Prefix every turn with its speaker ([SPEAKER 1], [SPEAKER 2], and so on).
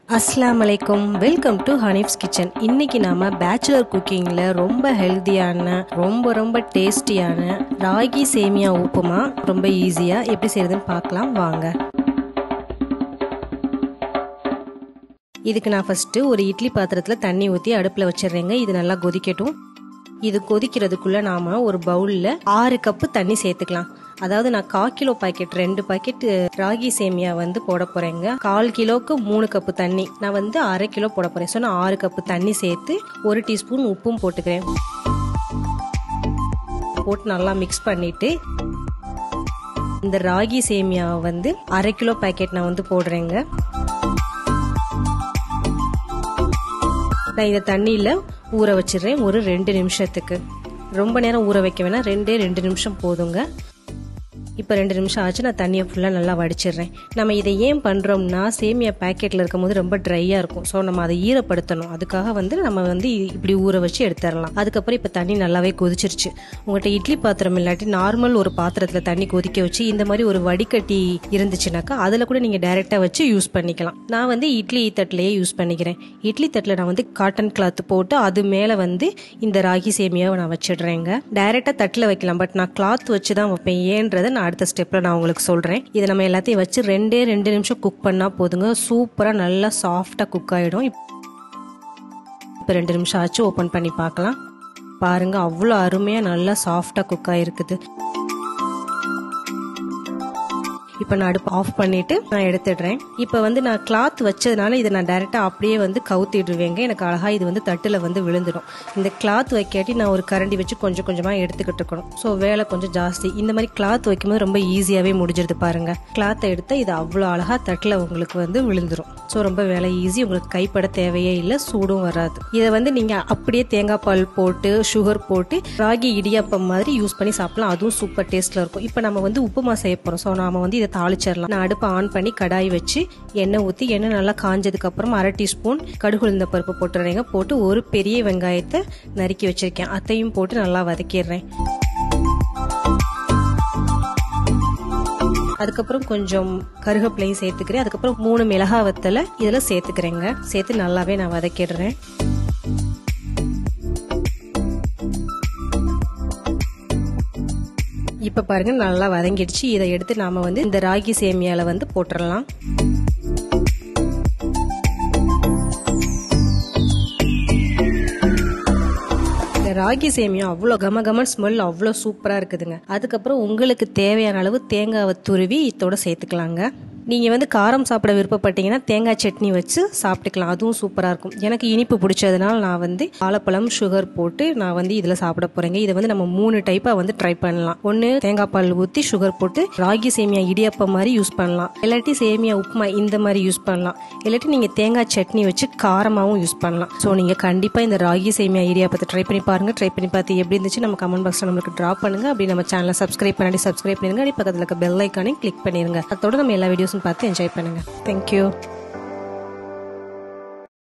[SPEAKER 1] அஸ்லாம் வலைக்கும் welcome to Hanif's kitchen இன்னைக்கு நாம பேச்சுலர் குக்கிங்கில் ரொம்ப ஹெல்த்தியான ரொம்ப ரொம்ப டேஸ்டியான ராகி சேமியா உப்புமா ரொம்ப ஈஸியாக எப்படி செய்யறதுன்னு பார்க்கலாம் வாங்க இதுக்கு நான் ஃபஸ்ட்டு ஒரு இட்லி பாத்திரத்தில் தண்ணி ஊற்றி அடுப்பில் வச்சிடுறேங்க இது நல்லா கொதிக்கட்டும் இது கொதிக்கிறதுக்குள்ள நாம ஒரு பவுலில் ஆறு கப்பு தண்ணி சேர்த்துக்கலாம் அதாவது நான் கால் கிலோ பாக்கெட் ரெண்டு பாக்கெட் ராகி சேமியா வந்து போட போறேங்க கால் கிலோக்கு மூணு கப்பு தண்ணி நான் வந்து அரை கிலோ போட போறேன் ஸோ நான் ஆறு கப்பு தண்ணி சேர்த்து ஒரு டீஸ்பூன் உப்பும் போட்டுக்கிறேன் போட்டு நல்லா மிக்ஸ் பண்ணிட்டு இந்த ராகி சேமியாவை வந்து அரை கிலோ பாக்கெட் நான் வந்து போடுறேங்க நான் இந்த தண்ணியில் ஊற வச்சிடுறேன் ஒரு ரெண்டு நிமிஷத்துக்கு ரொம்ப நேரம் ஊற வைக்க வேணாம் ரெண்டே ரெண்டு நிமிஷம் போதுங்க இப்போ ரெண்டு நிமிஷம் ஆச்சு நான் தண்ணியை ஃபுல்லாக நல்லா வடிச்சிடுறேன் நம்ம இதை ஏன் பண்ணுறோம்னா சேமியா பேக்கெட்டில் இருக்கும்போது ரொம்ப ட்ரையாக இருக்கும் ஸோ நம்ம அதை ஈரப்படுத்தணும் அதுக்காக வந்து நம்ம வந்து இப்படி ஊற வச்சு எடுத்துடலாம் அதுக்கப்புறம் இப்போ தண்ணி நல்லாவே கொதிச்சிருச்சு உங்கள்கிட்ட இட்லி பாத்திரம் இல்லாட்டி நார்மல் ஒரு பாத்திரத்தில் தண்ணி கொதிக்க வச்சு இந்த மாதிரி ஒரு வடிகட்டி இருந்துச்சுனாக்கா அதில் கூட நீங்கள் டைரெக்டாக வச்சு யூஸ் பண்ணிக்கலாம் நான் வந்து இட்லி தட்டிலேயே யூஸ் பண்ணிக்கிறேன் இட்லி தட்டில் நான் வந்து காட்டன் கிளாத் போட்டு அது மேலே வந்து இந்த ராகி சேமியாவை நான் வச்சிடுறேங்க டைரெக்டாக தட்டில் வைக்கலாம் பட் நான் கிளாத் வச்சு தான் வைப்பேன் ஏன்றதை நான் அடுத்த ஸ்டெப்பில் நான் உங்களுக்கு சொல்கிறேன் இதை நம்ம எல்லாத்தையும் வச்சு ரெண்டே ரெண்டு நிமிஷம் குக் பண்ணால் போதுங்க சூப்பராக நல்லா சாஃப்டாக குக் ஆகிடும் இப்போ ரெண்டு நிமிஷம் ஆச்சு ஓப்பன் பண்ணி பார்க்கலாம் பாருங்க அவ்வளோ அருமையாக நல்லா சாஃப்டாக குக் ஆகிருக்குது இப்போ நான் அடுப்பு ஆஃப் பண்ணிட்டு நான் எடுத்துடுறேன் இப்போ வந்து நான் கிளாத் வச்சதுனால இதை நான் டைரெக்டாக அப்படியே வந்து கவுத்திடுவேங்க எனக்கு அழகா இது வந்து தட்டில் வந்து விழுந்துடும் இந்த கிளாத் வைக்காட்டி நான் ஒரு கரண்டி வச்சு கொஞ்சம் கொஞ்சமாக எடுத்துக்கிட்டு இருக்கணும் ஸோ வேலை கொஞ்சம் ஜாஸ்தி இந்த மாதிரி கிளாத் வைக்கும்போது ரொம்ப ஈஸியாகவே முடிஞ்சிருது பாருங்க கிளாத்தை எடுத்தால் இது அவ்வளோ அழகாக தட்டில் உங்களுக்கு வந்து விழுந்துடும் ஸோ ரொம்ப வேலை ஈஸி உங்களுக்கு கைப்பட தேவையே இல்லை சூடும் வராது இதை வந்து நீங்கள் அப்படியே தேங்காய் பால் போட்டு சுகர் போட்டு ராகி இடியாப்பம் மாதிரி யூஸ் பண்ணி சாப்பிடலாம் அதுவும் சூப்பர் டேஸ்ட்டில் இருக்கும் இப்போ நம்ம வந்து உப்புமா செய்ய போகிறோம் ஸோ நாம வந்து இதை தாளிச்சிடலாம் நான் அடுப்பை ஆன் பண்ணி கடாய் வச்சு எண்ணெய் ஊற்றி எண்ணெய் நல்லா காஞ்சதுக்கு அப்புறம் அரை டீஸ்பூன் கடுகு உளுந்த பருப்பு போட்டுறேங்க போட்டு ஒரு பெரிய வெங்காயத்தை நறுக்கி வச்சிருக்கேன் அத்தையும் போட்டு நல்லா வதக்கிடுறேன் அதுக்கப்புறம் கொஞ்சம் கருகப்பிலையும் சேர்த்துக்கிறேன் அதுக்கப்புறம் மூணு மிளகா வத்தலை இதில் சேர்த்துக்கிறேங்க சேர்த்து நல்லாவே நான் வதக்கிடுறேன் இப்போ பாருங்க நல்லா வதங்கிடுச்சு இதை எடுத்து நாம வந்து இந்த ராகி சேமியால வந்து போட்டுடலாம் ராகி சேமியா அவ்வளோ கம கமன் ஸ்மெல் அவ்வளோ சூப்பராக இருக்குதுங்க அதுக்கப்புறம் உங்களுக்கு தேவையான அளவு தேங்காவை துருவி இதோட சேர்த்துக்கலாங்க நீங்கள் வந்து காரம் சாப்பிட விருப்பப்பட்டீங்கன்னா தேங்காய் சட்னி வச்சு சாப்பிட்டுக்கலாம் அதுவும் சூப்பராக இருக்கும் எனக்கு இனிப்பு பிடிச்சதுனால நான் வந்து வாழைப்பழம் சுகர் போட்டு நான் வந்து இதில் சாப்பிட போகிறேங்க இதை வந்து நம்ம மூணு டைப்பாக வந்து ட்ரை பண்ணலாம் ஒன்று தேங்காய் பால் ஊற்றி சுகர் போட்டு ராகி சேமியா இடியாப்பம் மாதிரி யூஸ் பண்ணலாம் இல்லாட்டி சேமியா உப்புமா இந்த மாதிரி யூஸ் பண்ணலாம் இல்லாட்டி நீங்கள் தேங்காய் சட்னி வச்சு காரமாகவும் யூஸ் பண்ணலாம் ஸோ நீங்கள் கண்டிப்பாக இந்த ராகி சேமியா இடியாப்பத்தை ட்ரை பண்ணி பாருங்கள் ட்ரை பண்ணி பார்த்து எப்படி இருந்துச்சு நம்ம கமெண்ட் பாக்ஸில் நம்மளுக்கு ட்ராப் பண்ணுங்க அப்படி நம்ம சேனலை சப்ஸ்கிரைப் பண்ணி சப்ஸ்கிரைப் பண்ணிருங்க அப்படி பக்கத்தில் இருக்க பெல் ஐக்கானையும் கிளிக் பண்ணிருங்க அதோட நம்ம எல்லா வீடியோஸும் பார்த்து என்ஜாய் பண்ணுங்க தேங்க்யூ